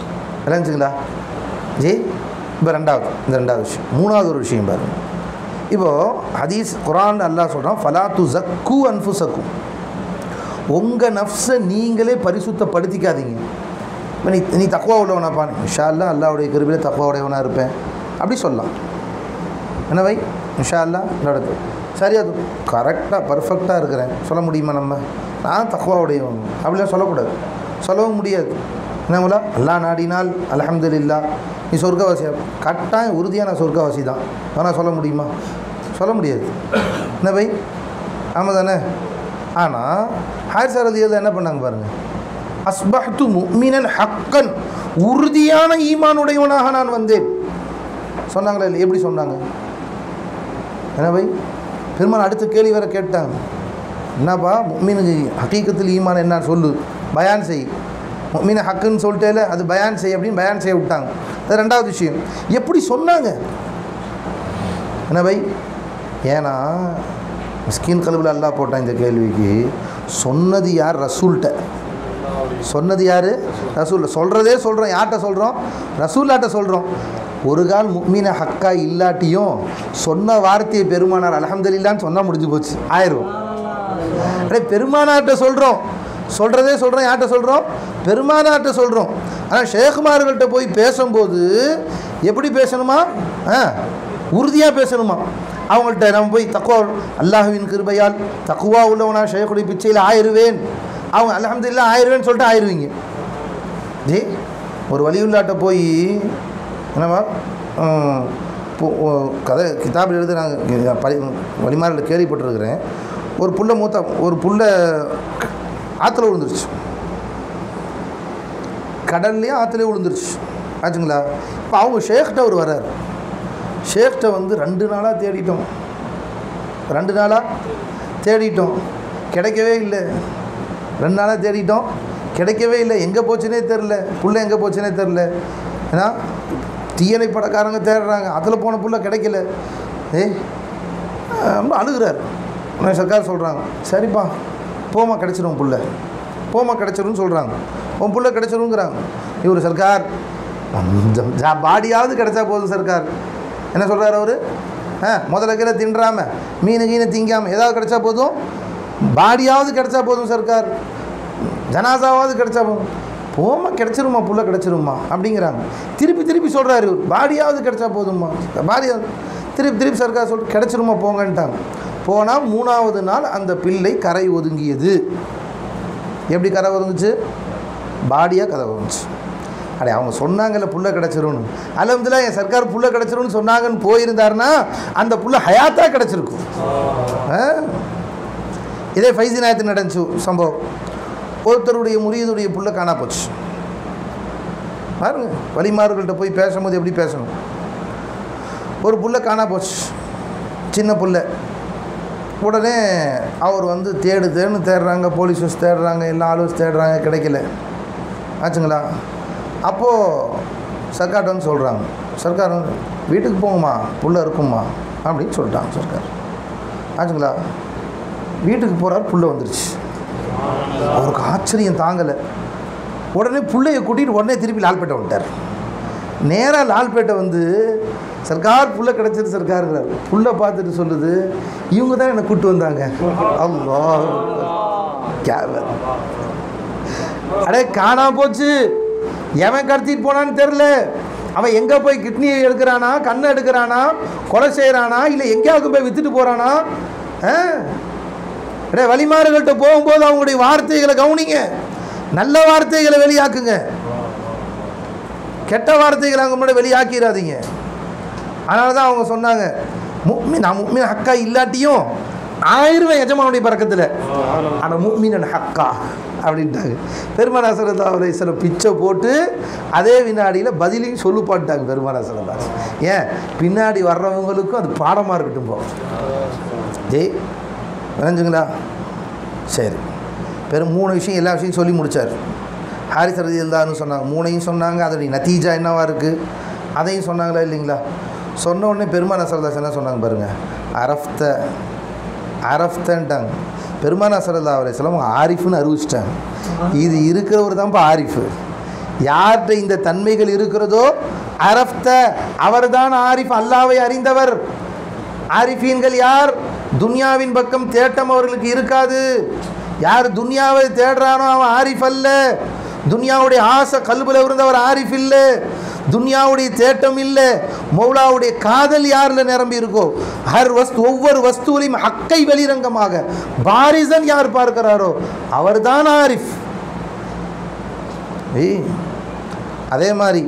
விளங்குச்சுங்களா ஜி இப்போ ரெண்டாவது இந்த ரெண்டாவது விஷயம் மூணாவது ஒரு விஷயம் பாருங்க இப்போது ஹதீஸ் குரான் அல்லாஹ் சொல்கிறான் ஃபலா து ஜக்கு அன்ஃபுசக்கும் உங்கள் நஃப்ஸை நீங்களே பரிசுத்தப்படுத்திக்காதீங்க இப்ப நீ நீ தக்குவா உள்ளவனாப்பா இன்ஷா அல்லா அல்லாவுடைய கிருபியில் தக்குவா உடையவனாக இருப்பேன் அப்படி சொல்லலாம் என்ன வை இன்ஷா அல்லா நடக்கும் சரி அது கரெக்டாக பர்ஃபெக்டாக இருக்கிறேன் சொல்ல முடியுமா நம்ம நான் தக்குவா உடையவன் அப்படிலாம் சொல்லக்கூடாது சொல்லவும் முடியாது என்னங்களா அல்லா நாடினால் அல்ஹம்துலில்லா நீ சொர்க்கவாசியா கட்டாயம் உறுதியாக நான் சொர்க்கவாசி தான் ஆனால் சொல்ல முடியுமா சொல்ல முடியாது என்ன பை ஆமாம் தானே ஆனால் ஹாயர் சார் அது என்ன பண்ணாங்க பாருங்கள் அஸ்பஹ்து முக்மினன் ஹக்கன் உறுதியான ஈமானுடையவனாக நான் வந்தேன் சொன்னாங்களா இல்லை எப்படி சொன்னாங்க என்ன பை பெருமாள் அடுத்த கேள்வி வேற கேட்டாங்க என்னப்பா முக்மீனுக்கு ஹக்கீக்கத்தில் ஈமான் என்ன சொல்லு பயான் செய் முக்மீன ஹக்குன்னு சொல்லிட்டேல அது பயான் செய் அப்படின்னு பயான் செய்ய விட்டாங்க அது ரெண்டாவது விஷயம் எப்படி சொன்னாங்க என்ன பை ஏன்னா மிஸ்கின் கல்வியில் அல்லாஹ் போட்டான் இந்த கேள்விக்கு சொன்னது யார் ரசூல்கிட்ட சொன்னது யார் ரசூல் சொல்கிறதே சொல்கிறோம் யார்கிட்ட சொல்கிறோம் ரசூல்லாட்ட சொல்கிறோம் ஒரு கால் முக்மீன ஹக்கா இல்லாட்டியும் சொன்ன வார்த்தையை பெருமானார் அலமதுல்லான்னு சொன்னால் முடிஞ்சு போச்சு ஆயிரும் அடே பெருமானார்கிட்ட சொல்கிறோம் சொல்கிறதே சொல்கிறோம் யார்கிட்ட சொல்கிறோம் பெருமானார்கிட்ட சொல்கிறோம் ஆனால் ஷேகுமார்கள்ட்ட போய் பேசும்போது எப்படி பேசணுமா ஆ உறுதியாக பேசணுமா அவங்கள்ட்ட நம்ம போய் தக்குவா அல்லாஹுவின் கிருபையால் தக்குவா உள்ளவனா ஷேகுடைய பிச்சையில் ஆயிடுவேன் அவங்க அலமதுல்லா ஆயிடுவேன்னு சொல்லிட்டு ஆயிடுவீங்க ஜி ஒரு வலியுள்ளாட்ட போய் என்னவா ம், இப்போ- ஓ- கதை கிதாபில் எழுத நாங்கள் பரி வழிமாறில் கேள்விப்பட்டிருக்கிறேன் ஒரு புள்ள மூத்த ஒரு புள்ள ஆற்றுல விழுந்துருச்சு கடல்லையும் ஆற்றுலேயே விழுந்துருச்சு ஆச்சுங்களா இப்போ அவங்க ஷேக்கிட்ட அவர் வர்றார் ஷேக்கிட்ட வந்து ரெண்டு நாளாக தேடிட்டோம் ரெண்டு நாளாக தேடிட்டோம் கிடைக்கவே இல்லை ரெண்டு நாளாக தேடிட்டோம் கிடைக்கவே இல்லை எங்கே போச்சுனே தெரில புள்ள எங்கே போச்சுனே தெரில ஏன்னா தீயணை படக்காரங்க தேடுறாங்க அதில் போன புள்ள கிடைக்கல ஏய் ரொம்ப அழுகிறார் உடனே சர்க்கார் சொல்கிறாங்க சரிப்பா போமா கிடச்சிரும் புள்ள போமா கிடச்சிரும்னு சொல்கிறாங்க உன் புள்ள கிடச்சிருங்கிறாங்க இவர் சர்க்கார் கொஞ்சம் ஜா- பாடியாவது கிடைச்சா போதும் சர்க்கார் என்ன சொல்கிறார் அவர் ஆ முதல்ல கீழே தின்றாம மீன் கீனை திங்காமல் ஏதாவது கிடைச்சா போதும் பாடியாவது கிடைச்சா போதும் சர்க்கார் ஜனாசாவாவது கிடைச்சா போதும் போமா கிடச்சிருமா புள்ள கிடச்சிருமா அப்படிங்கிறாங்க திருப்பி திருப்பி சொல்கிறாரு இவர் பாடியாவது கிடைச்சா போதும்மா பாடியாவது திருப்பி திருப்பி சர்க்கார் சொல்லிட்டு கிடச்சிருமா போங்கன்ட்டாங்க போனால் மூணாவது நாள் அந்த பிள்ளை கரை ஒதுங்கியது எப்படி கரை ஒதுங்குச்சு பாடியாக கதை ஒதுங்குச்சு அடே அவங்க சொன்னாங்கல்ல புள்ள கிடச்சிரும்னு அலமதுல்லா என் சர்க்கார் புள்ள கிடச்சிரும்னு சொன்னாங்கன்னு போயிருந்தாருன்னா அந்த புள்ள ஹயாத்தா கிடச்சிருக்கும் ஆ? இதே ஃபைசி நாயத்து நடந்துச்சு சம்பவம் ஒருத்தருடைய முறியதுடைய புள்ள காணா போச்சு பாருங்க வழிமார்கள்ட்ட போய் பேசும்போது எப்படி பேசணும் ஒரு புள்ள காணா போச்சு சின்ன புள்ள உடனே அவர் வந்து தேடு தேடுன்னு தேடுறாங்க போலீஸஸ் தேடுறாங்க எல்லா ஆளுஸ் தேடுறாங்க கிடைக்கல ஆச்சுங்களா அப்போது சர்க்கார்ட்ட வந்து சொல்கிறாங்க சர்க்கார் வந்து வீட்டுக்கு போங்கம்மா புள்ள இருக்கும்மா அப்படின்னு சொல்லிட்டாங்க சர்க்கார் ஆச்சுங்களா வீட்டுக்கு போகிறார் புள்ள வந்துருச்சு அவருக்கு ஆச்சரியம் தாங்கலை உடனே பிள்ளைய கூட்டிகிட்டு உடனே திருப்பி லால்பேட்டை வந்துட்டார் நேராக லால்பேட்டை வந்து சர்க்கார் புள்ள கிடச்சிது சர்க்காருங்கிறார் புள்ள பார்த்துட்டு சொல்லுது இவங்க தான் என்னை கூப்பிட்டு வந்தாங்க அல்லா கேவல் அடே காணா போச்சு எவன் கடத்திட்டு போனான்னு தெரில அவன் எங்கே போய் கிட்னியை எடுக்கிறானா கண்ணை எடுக்கிறானா கொலை செய்கிறானா இல்லை எங்கேயாவது போய் விற்றுட்டு போகிறானா ஆ அடே வழிமாறுகள்கிட்ட போகும்போது அவங்களுடைய வார்த்தைகளை கவனிங்க நல்ல வார்த்தைகளை வெளியாக்குங்க கெட்ட வார்த்தைகளை அவங்க முன்னாடி வெளியாக்கிடாதீங்க அதனால தான் அவங்க சொன்னாங்க முக்மின் நான் முக்மின் ஹக்கா இல்லாட்டியும் ஆயிரம் எஜமானுடைய பறக்கத்தில் ஆனால் முக்மின் ஹக்கா அப்படின்ட்டாங்க பெருமானா சரதா அவரை சில பிச்சை போட்டு அதே வினாடியில் பதிலையும் சொல்லுப்பாட்டாங்க பெருமானா சரதா ஏன் பின்னாடி வர்றவங்களுக்கும் அது பாடமாக இருக்கட்டும் போ ஜெய் விளைஞ்சுங்களா சரி பெரும் மூணு விஷயம் எல்லா விஷயம் சொல்லி முடித்தார் ஹாரிஸ் ரதி இருந்தான்னு சொன்னாங்க மூணையும் சொன்னாங்க அதோடைய நத்தீஜா என்னவா இருக்குது அதையும் சொன்னாங்களா இல்லைங்களா சொன்ன உடனே பெருமானா சரதாஸ் என்ன சொன்னாங்க பாருங்கள் அரஃப்த அரஃப்தன்ட்டாங்க பெருமானா சரதா அவரை சொல்ல ஆரிஃப்னு அறிவிச்சிட்டாங்க இது இருக்கிறவர் தான்ப்பா ஆரிஃபு யார்கிட்ட இந்த தன்மைகள் இருக்கிறதோ அரஃப்த அவர்தான் ஆரிஃப் அல்லாவை அறிந்தவர் ஆரிஃபீன்கள் யார் துன்யாவின் பக்கம் தேட்டம் அவர்களுக்கு இருக்காது யார் துன்யாவை தேடுறானோ அவன் ஆரிஃப் அல்ல துன்யாவுடைய ஆசை கல்புல இருந்தவர் ஆரிஃப் இல்லை துன்யாவுடைய தேட்டம் இல்லை மௌலாவுடைய காதல் யாரில் நிரம்பி இருக்கோ ஹர் வஸ்து ஒவ்வொரு வஸ்துவிலையும் ஹக்கை வெளிரங்கமாக பாரிசன் யார் பார்க்கிறாரோ அவர்தான் ஆரிஃப் ஏய் அதே மாதிரி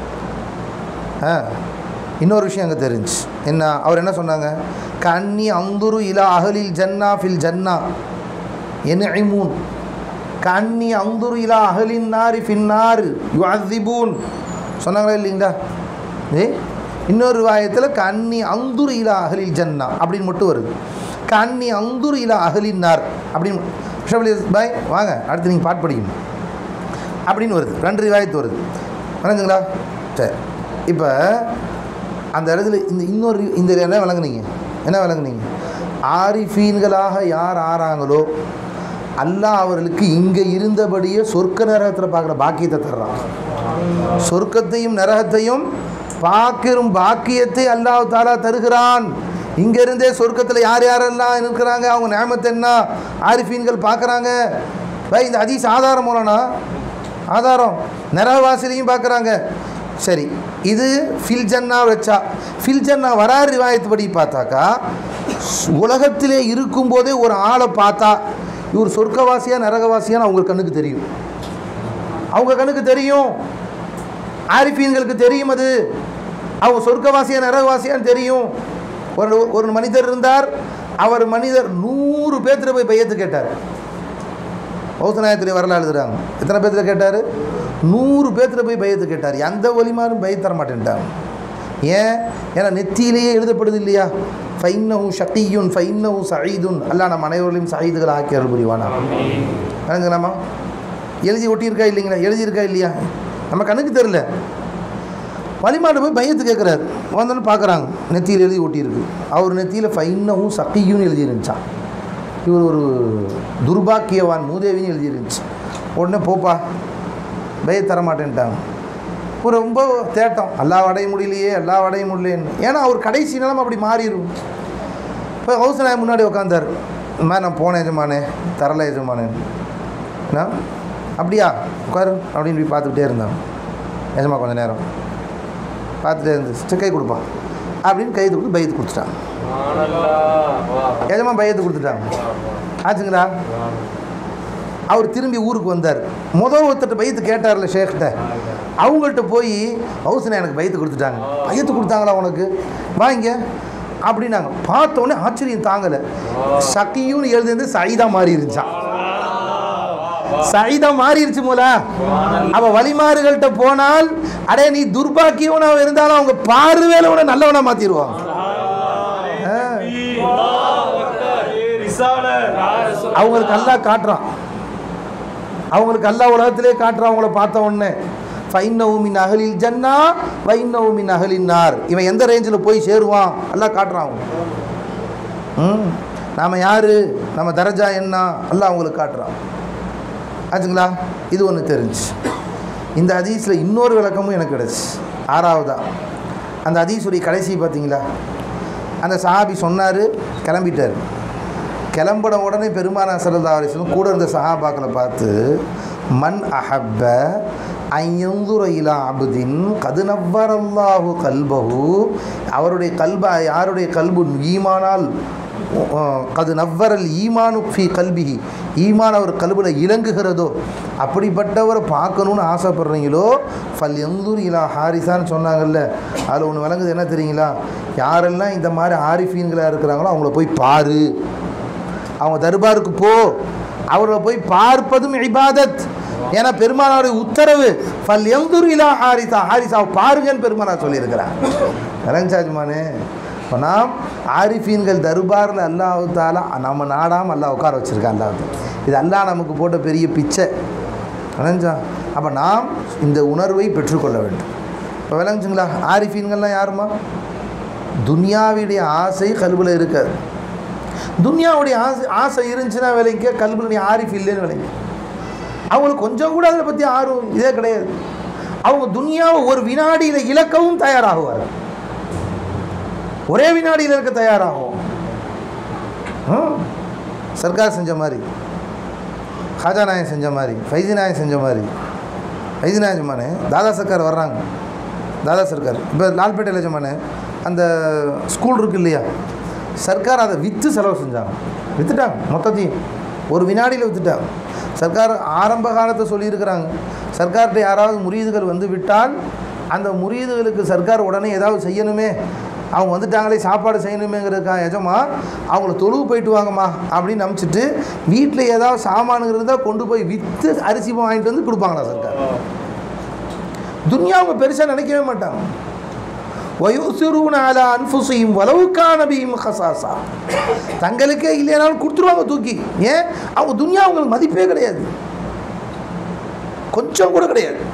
ஆ இன்னொரு விஷயம் அங்கே தெரிஞ்சு என்ன அவர் என்ன சொன்னாங்க கண்ணி அந்துரு இலா அகலில் ஜன்னா ஃபில் ஜன்னா என்ன ஐமூன் கண்ணி அந்துரு இலா அகலின் நாரி ஃபின் நார் யுஅதிபூன் சொன்னாங்களா இல்லைங்களா ஏ இன்னொரு வாயத்தில் கண்ணி அந்துரு இலா அகலில் ஜன்னா அப்படின்னு மட்டும் வருது கண்ணி அந்துரு இலா அகலின் நார் அப்படின்னு ஷபலி பாய் வாங்க அடுத்து நீங்கள் பாட்டு படிக்கணும் அப்படின்னு வருது ரெண்டு ரிவாயத்து வருது வணங்குங்களா சரி இப்போ அந்த இடத்துல இந்த இன்னொரு இந்த என்ன விளங்குனீங்க என்ன விளங்குனீங்க ஆரிஃபீன்களாக யார் ஆறாங்களோ அல்லாஹ் அவர்களுக்கு இங்கே இருந்தபடியே சொர்க்க நரகத்தில் பார்க்குற பாக்கியத்தை தர்றான் சொர்க்கத்தையும் நரகத்தையும் பார்க்கிறும் பாக்கியத்தை அல்லாஹ் தாலா தருகிறான் இங்கேருந்தே சொர்க்கத்தில் யார் யாரெல்லாம் இருக்கிறாங்க அவங்க நேமத்து என்ன ஆரிஃபீன்கள் பார்க்குறாங்க பை இந்த ஹதீஸ் ஆதாரம் மூலனா ஆதாரம் நரகவாசிலையும் பார்க்குறாங்க சரி இது ஃபில் ஜன்னா வச்சா ஃபில் ஜன்னா வராறு ரிவாயத்துப்படி பார்த்தாக்கா உலகத்திலே இருக்கும்போதே ஒரு ஆளை பார்த்தா இவர் சொர்க்கவாசியா நரகவாசியான்னு அவங்க கண்ணுக்கு தெரியும் அவங்க கண்ணுக்கு தெரியும் ஆரிஃபீன்களுக்கு தெரியும் அது அவங்க சொர்க்கவாசியா நரகவாசியான்னு தெரியும் ஒரு ஒரு மனிதர் இருந்தார் அவர் மனிதர் நூறு பேர்த்துல போய் பையத்து கேட்டார் பௌசநாயகத்துடைய வரலாறு எழுதுறாங்க எத்தனை பேர்த்துல கேட்டார் நூறு பேர்த்துல போய் பயத்து கேட்டார் எந்த வலிமாரும் பய தர மாட்டேன்ட்டாங்க ஏன் ஏன்னா நெத்தியிலேயே எழுதப்படுது இல்லையா ஃபைன்னவும் ஷக்கியுன் ஃபைன்னவும் சயீதுன் அல்லா நம்ம அனைவர்களையும் சயீதுகள் ஆக்கி அருள் புரிவானா வணங்குங்களாம்மா எழுதி ஒட்டியிருக்கா இல்லைங்களா எழுதியிருக்கா இல்லையா நம்ம கண்ணுக்கு தெரில வழிமாடு போய் பயத்து கேட்குறாரு வந்தோன்னு பார்க்குறாங்க நெத்தியில் எழுதி ஒட்டியிருக்கு அவர் நெத்தியில் ஃபைன்னவும் சக்கியுன்னு எழுதியிருந்துச்சான் இவர் ஒரு துர்பாக்கியவான் மூதேவின்னு எழுதியிருந்துச்சு உடனே போப்பா பய தர மாட்டேன்ட்டாங்க ஒரு ரொம்ப தேட்டம் எல்லா அடைய முடியலையே எல்லா அடைய முடியலையேன்னு ஏன்னா அவர் கடைசி நிலம் அப்படி மாறிடும் இப்போ ஹவுஸ் நாய் முன்னாடி உட்காந்தார் இந்த மாதிரி நான் போனேன் எஜமானே தரல எஜமானேன்னு என்ன அப்படியா உட்காரு அப்படின்னு போய் பார்த்துக்கிட்டே இருந்தான் எஜமா கொஞ்சம் நேரம் பார்த்துட்டே இருந்துச்சு கை கொடுப்பான் அப்படின்னு கை கொடுத்து பயத்து கொடுத்துட்டான் எஜமா பயத்து கொடுத்துட்டாங்க ஆச்சுங்களா அவர் திரும்பி ஊருக்கு வந்தார் முதல் ஒருத்தட்ட பயத்து கேட்டார்ல ஷேக்கிட்ட அவங்கள்ட்ட போய் ஹவுஸ்னா எனக்கு பயத்து கொடுத்துட்டாங்க பயத்து கொடுத்தாங்களா உனக்கு வாங்க அப்படின்னாங்க பார்த்த உடனே ஆச்சரியம் தாங்கலை சக்கியுன்னு எழுதுந்து சைதா மாறி இருந்துச்சான் சைதா மாறிடுச்சு மூல அவ வழிமாறுகள்கிட்ட போனால் அடே நீ துர்பாக்கியவனா இருந்தாலும் அவங்க பார்வையில உன நல்லவனா மாத்திடுவாங்க அவங்களுக்கு அல்லா காட்டுறான் அவங்களுக்கு அல்லா உலகத்திலே காட்டுறான் அவங்கள பார்த்த உடனே ஃபைன்னவுமின் அகலில் ஜன்னா வைன்னவுமின் அகலின் நார் இவன் எந்த ரேஞ்சில் போய் சேருவான் எல்லாம் காட்டுறான் அவங்க ம் நாம் யார் நம்ம தரஜா என்ன எல்லாம் அவங்களுக்கு காட்டுறான் ஆச்சுங்களா இது ஒன்று தெரிஞ்சு இந்த ஹதீஸில் இன்னொரு விளக்கமும் எனக்கு கிடச்சி ஆறாவதா அந்த ஹதீஸுடைய கடைசி பார்த்தீங்களா அந்த சஹாபி சொன்னார் கிளம்பிட்டார் கிளம்பின உடனே பெருமானா சல்லா அலிஸ்லம் கூட இருந்த சஹாபாக்களை பார்த்து மன் அஹப்ப ஐயந்துர இலா அபுதின் கது நவ்வரல்லாஹு கல்பஹு அவருடைய கல்ப யாருடைய கல்பு ஈமானால் கது நவ்வரல் ஈமானு ஃபி கல்பிஹி ஈமான் அவர் கல்புல இலங்குகிறதோ அப்படிப்பட்டவரை பார்க்கணுன்னு ஆசைப்படுறீங்களோ ஃபல் எந்தூர் இலா ஹாரிசான்னு சொன்னாங்கல்ல அதில் ஒன்று விளங்குது என்ன தெரியுங்களா யாரெல்லாம் இந்த மாதிரி ஆரிஃபீன்களாக இருக்கிறாங்களோ அவங்கள போய் பாரு அவங்க தர்பாருக்கு போ அவரை போய் பார்ப்பதும் இபாதத் ஏன்னா பெருமானாருடைய உத்தரவு ஃபல் எந்தூர் இலா ஹாரிசா ஹாரிசாவை பாருங்கன்னு பெருமானார் சொல்லியிருக்கிறார் இறஞ்சாஜ்மானே இப்போ நாம் ஆரிஃபீன்கள் தர்பாரில் அல்லாஹு தாலா நம்ம நாடாமல் அல்லாஹ் உட்கார வச்சுருக்கேன் அல்லாஹ் இது அல்லாஹ் நமக்கு போட்ட பெரிய பிச்சை விளைஞ்சா அப்போ நாம் இந்த உணர்வை பெற்றுக்கொள்ள வேண்டும் இப்போ விளைஞ்சுங்களா ஆரிஃபீன்கள்லாம் யாருமா துனியாவுடைய ஆசை கல்வியில் இருக்காது துனியாவுடைய ஆசை ஆசை இருந்துச்சுன்னா விலைங்க கல்வியில் நீ ஆரிஃப் இல்லைன்னு விலைங்க அவங்களுக்கு கொஞ்சம் கூட அதை பற்றி ஆர்வம் இதே கிடையாது அவங்க துனியாவை ஒரு வினாடியில் இழக்கவும் தயாராகுவார் ஒரே வினாடியில் இருக்க தயாராகும் ம். சர்க்கார் செஞ்ச மாதிரி ஹாஜா நாயன் செஞ்ச மாதிரி ஃபைசி நாயன் செஞ்ச மாதிரி ஃபைசி நாயன் ஜமானே தாதா சர்க்கார் வர்றாங்க தாதா சர்க்கார் இப்போ லால்பேட்டையில் ஜமானே அந்த ஸ்கூல் இருக்கு இல்லையா சர்க்கார் அதை விற்று செலவு செஞ்சாங்க விற்றுட்டாங்க மொத்தத்தையும் ஒரு வினாடியில் விற்றுட்டாங்க சர்க்கார் ஆரம்ப காலத்தை சொல்லியிருக்கிறாங்க சர்க்கார்கிட்ட யாராவது முறியீதுகள் வந்து விட்டால் அந்த முறியீதுகளுக்கு சர்க்கார் உடனே ஏதாவது செய்யணுமே அவங்க வந்துட்டாங்களே சாப்பாடு செய்யணுமேங்கிறதுக்கா எஜமா அவங்கள தொழுவு போயிட்டு வாங்கம்மா அப்படின்னு அனுப்பிச்சிட்டு வீட்டில் ஏதாவது சாமானுங்க இருந்தால் கொண்டு போய் விற்று அரிசி வாங்கிட்டு வந்து கொடுப்பாங்களா சர்க்கார் துனியா அவங்க பெருசாக நினைக்கவே மாட்டாங்க வயோசிறுவன அலா அன்புசையும் வலவுக்கான பீம் ஹசாசா தங்களுக்கே இல்லைனாலும் கொடுத்துருவாங்க தூக்கி ஏன் அவங்க துனியா அவங்களுக்கு மதிப்பே கிடையாது கொஞ்சம் கூட கிடையாது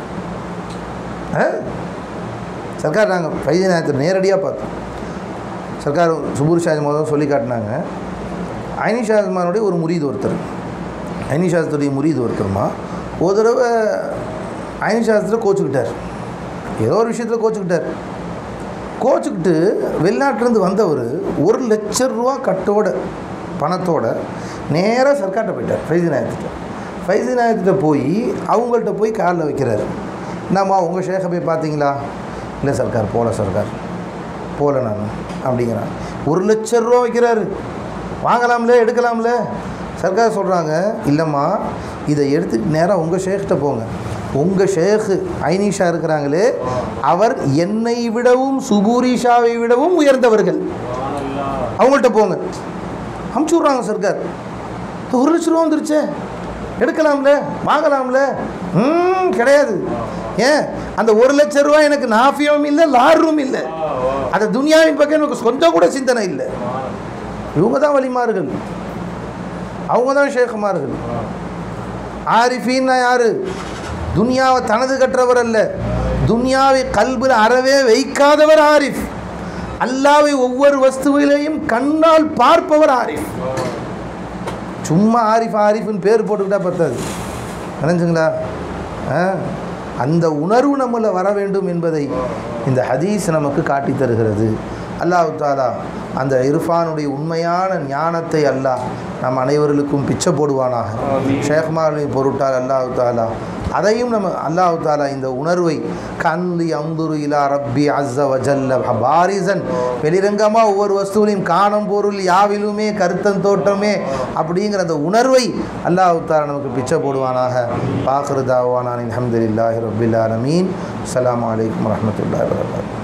ஆ? சர்க்கார் நாங்கள் ஃபைஜி நேரத்தை நேரடியாக பார்த்தோம் சர்க்கார் சுபூர் ஷாஜ் மோதம் சொல்லி காட்டினாங்க ஐனி ஷாஜ்மானுடைய ஒரு முரீது ஒருத்தர் ஐனி ஷாஜத்துடைய முரீது ஒருத்தருமா ஒரு தடவை ஐனி ஷாஜத்தில் கோச்சுக்கிட்டார் ஏதோ ஒரு விஷயத்தில் கோச்சுக்கிட்டார் கோச்சுக்கிட்டு வெளிநாட்டிலேருந்து வந்தவர் ஒரு லட்ச ரூபா கட்டோட பணத்தோட நேராக சர்க்கார்ட்ட போயிட்டார் ஃபைசி நாயத்திட்ட ஃபைசி நாயத்திட்ட போய் அவங்கள்ட்ட போய் காலில் வைக்கிறாரு என்னம்மா உங்கள் ஷேக்கை போய் பார்த்தீங்களா இல்லை சர்க்கார் போகல சர்க்கார் போகல நான் அப்படிங்கிறான் ஒரு லட்ச ரூபா வைக்கிறாரு வாங்கலாம்ல எடுக்கலாம்ல சர்க்கார் சொல்கிறாங்க இல்லைம்மா இதை எடுத்து நேராக உங்கள் ஷேக்கிட்ட போங்க உங்கள் ஷேக்கு ஐனிஷா இருக்கிறாங்களே அவர் என்னை விடவும் சுபூரிஷாவை விடவும் உயர்ந்தவர்கள் அவங்கள்ட்ட போங்க அமுச்சு விட்றாங்க சர்க்கார் இது ஒரு லட்ச ரூபா வந்துருச்சே எடுக்கலாம்ல வாங்கலாம்ல ம் கிடையாது ஏன் அந்த ஒரு லட்ச ரூபா எனக்கு நாஃபியமும் இல்லை லாரும் இல்லை அந்த துனியாவின் பக்கம் எனக்கு கொஞ்சம் கூட சிந்தனை இல்லை இவங்க தான் வலிமார்கள் அவங்க தான் ஷேகுமார்கள் ஆரிஃபீன்னா யாரு துனியாவை தனது கற்றவர் அல்ல துனியாவை கல்பில் அறவே வைக்காதவர் ஆரிஃப் அல்லாவை ஒவ்வொரு வஸ்துவிலையும் கண்ணால் பார்ப்பவர் ஆரிஃப் சும்மா ஆரிஃப் ஆரிஃப்னு பேர் போட்டுக்கிட்டா பத்தாது நினைஞ்சுங்களா ஆ அந்த உணர்வு நம்மள வர வேண்டும் என்பதை இந்த ஹதீஸ் நமக்கு காட்டித் தருகிறது அல்லாஹ் தாலா அந்த இர்ஃபானுடைய உண்மையான ஞானத்தை அல்லாஹ் நம் அனைவர்களுக்கும் பிச்சை போடுவானாக ஷேக்மாரின் பொருட்டால் அல்லாஹ் தாலா அதையும் நம்ம அல்லாஹ் தாலா இந்த உணர்வை கன்லி அம்புரு இலா ரப்பி அஸ்ஸ வஜல்ல பாரிசன் வெளிரங்கமாக ஒவ்வொரு வஸ்துவிலையும் காணும் பொருள் யாவிலுமே கருத்தன் தோற்றமே அப்படிங்கிற அந்த உணர்வை அல்லாஹ் தாலா நமக்கு பிச்சை போடுவானாக பாக்குறதாவானான் அலமதுல்லாஹி ரபில் ஆலமீன் அஸ்ஸலாமு அலைக்கும் வரஹ்மத்துல்லாஹி வபரகாத்துஹு